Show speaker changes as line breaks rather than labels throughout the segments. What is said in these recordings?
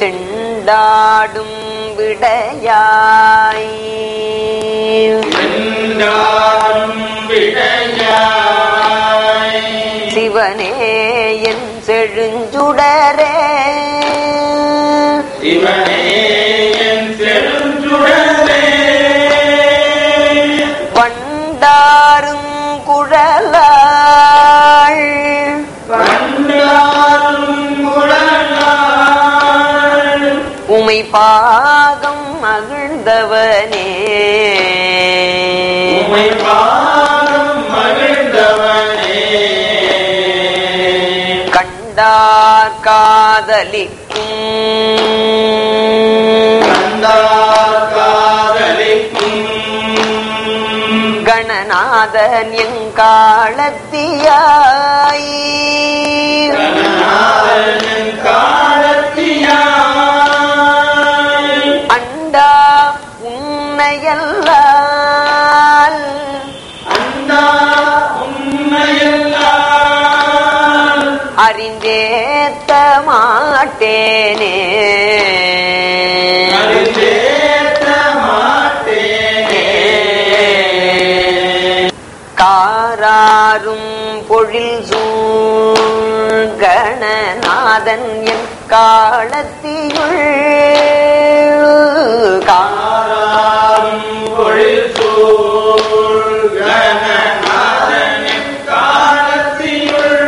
செண்டாடும் விடையாய்
சென்றாடும் விடையாய்
சிவனே என் செழுஞ்சுடரே
சிவனே என் செழுஞ்சுடரே
வண்டாரும் குழலாள்
கண்டாரும் குழலாள்
உமை பாகம் மகிழ்ந்தவனே
உமை பாதம் மகிழ்ந்தவனே
கண்டார் காதலிக்கும்
கண்டார் காதலிக்கும்
கணநாதன் எங்காலத்தியாய்
கணநாதன் காலத்தியாய்
அண்டா உன்னையல்லால்
அண்ணா உண்மையெல்லாம்
அறிந்தேத்த மாட்டேனே
அறிந்தேத்த மாட்டேனே
காராரும் பொழில் சூழ் கணநாதன் என் காலத்தியுள்
ஆராரும் பொழில் சூழ் கணநாதனின் காலத்தியுள்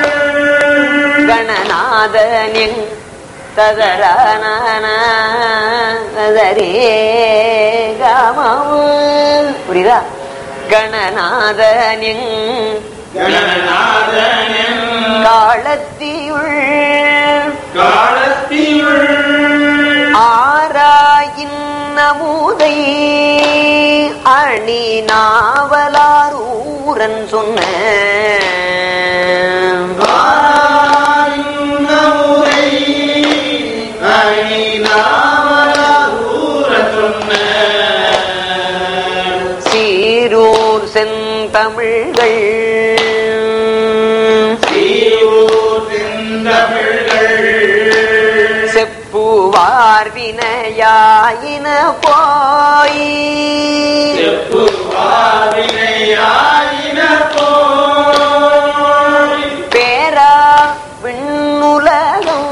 கணநாதனின் ததரே கமம் புரியுதா கணநாதனின்
கணநாதனின்
காலத்தியுள்
காலத்தியுள்
ஆராயின் நமுதை அணி நாவலார் ஊரன் சொன்ன
ஆராயுண்ண முறை அணிநாவலூர சொன்ன
சீரூர் செந்தமிழ்கள்
சீவூர் செந்தமிழ்கள்
செப்புவார் வினையாயின போய்
செப்புவாவினையாயின போய்
பேரா விண்ணுலகம்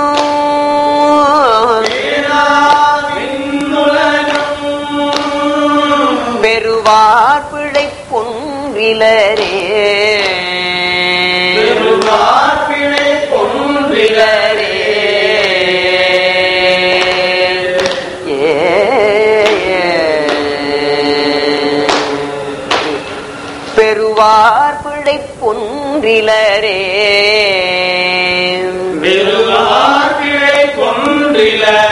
பேராவின்னுலகம்
பெறுவார் பிழை பொன்றிலரே
பெருவார்பிழை பொன்றிலரே
ஏ பெறுவார் பிழை பொன்றிலரே
பெருவார்பிழை பொன்றிலரே